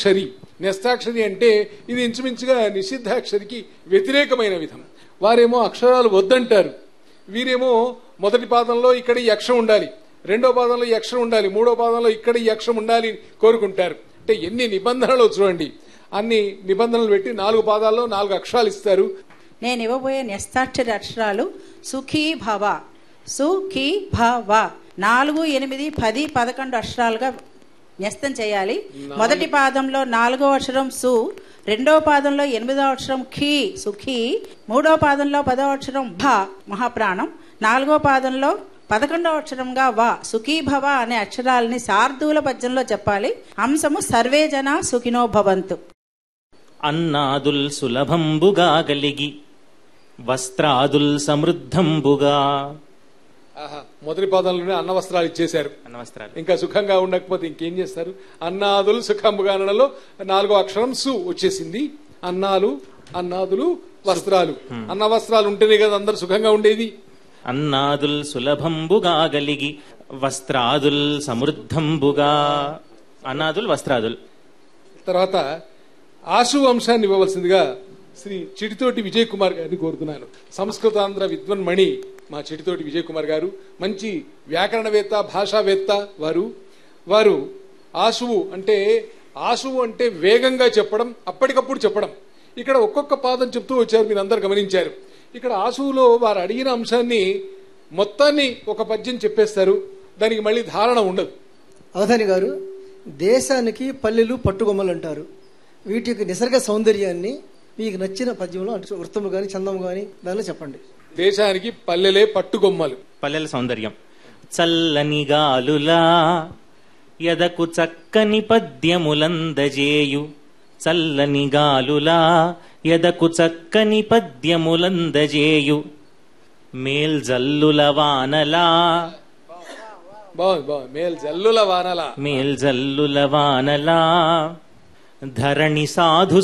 న్యస్తాక్షరి న్యస్తాక్షరి అంటే ఇది ఇంచుమించుగా నిషిద్ధాక్షరికి వ్యతిరేకమైన విధం వారేమో అక్షరాలు వద్దంటారు వీరేమో మొదటి పాదంలో ఇక్కడ ఈ అక్షరం ఉండాలి రెండో పాదంలో ఈ అక్షరం ఉండాలి మూడో పాదంలో ఇక్కడ ఈ అక్షరం ఉండాలి అని కోరుకుంటారు అంటే ఎన్ని నిబంధనలు చూడండి అన్ని నిబంధనలు పెట్టి నాలుగు పాదాల్లో నాలుగు అక్షరాలు ఇస్తారు నేను ఇవ్వబోయే న్యస్తాక్షరి అక్షరాలు సుఖీ భవ సుఖీ భవ నాలుగు ఎనిమిది పది పదకొండు అక్షరాలుగా న్యస్తం చేయాలి మొదటి పాదంలో నాలుగో అక్షరం సు రెండో పాదంలో ఎనిమిదో అక్షరం ఖీ సుఖీ మూడో పాదంలో పదో అక్షరం భ మహాప్రాణం నాలుగో పాదంలో పదకొండవ అక్షరంగా వా సుఖీ భవ అనే అక్షరాలని శార్దూల పద్యంలో చెప్పాలి అంశము సర్వే జన సుఖినో భవంతు అన్నాదుల్ సులభంబుగా గలిగి వస్త్రాదుల్ సమృద్ధంబుగా ఆహా, మొదటి పాదంలోనే అన్న వస్త్రాలు ఇచ్చేశారు అన్న వస్త్రాలు ఇంకా సుఖంగా ఉండకపోతే ఇంకేం చేస్తారు అన్నాదులు సుఖంబుగా అనడంలో నాలుగో అక్షరం సు వచ్చేసింది అన్నాలు అన్నాదులు వస్త్రాలు అన్న వస్త్రాలు ఉంటేనే కదా అందరు సుఖంగా ఉండేది అన్నాదుల్ సులభంబుగా గలిగి వస్త్రాదుల్ సమృద్ధంబుగా అన్నాదుల్ వస్త్రాదుల్ తర్వాత ఆశు వంశాన్ని ఇవ్వవలసిందిగా శ్రీ చిటితోటి విజయ్ కుమార్ గారిని కోరుతున్నాను సంస్కృతాంధ్ర విద్వన్మణి మా చిటితోటి విజయ్ కుమార్ గారు మంచి వ్యాకరణవేత్త భాషావేత్త వారు వారు ఆశువు అంటే ఆశువు అంటే వేగంగా చెప్పడం అప్పటికప్పుడు చెప్పడం ఇక్కడ ఒక్కొక్క పాదం చెప్తూ వచ్చారు మీరు అందరు గమనించారు ఇక్కడ ఆశువులో వారు అడిగిన అంశాన్ని మొత్తాన్ని ఒక పద్యం చెప్పేస్తారు దానికి మళ్ళీ ధారణ ఉండదు అవధాని గారు దేశానికి పల్లెలు పట్టుకొమ్మలు అంటారు వీటి యొక్క నిసర్గ సౌందర్యాన్ని మీకు నచ్చిన పద్యంలో అంటే వృత్తము కానీ చందము కానీ దానిలో చెప్పండి దేశానికి పల్లెలే పట్టుగొమ్మలు పల్లెల సౌందర్యం చల్లని గాలులా ఎదకు చక్కని పద్యములందజేయు చల్లని గాలులా ఎదకు చక్కని పద్యములందజేయు మేల్జల్లుల వానలా బాగుంది బాగుంది మేల్ జల్లుల వానల మేల్జల్లుల వానలా ధరణి సాధు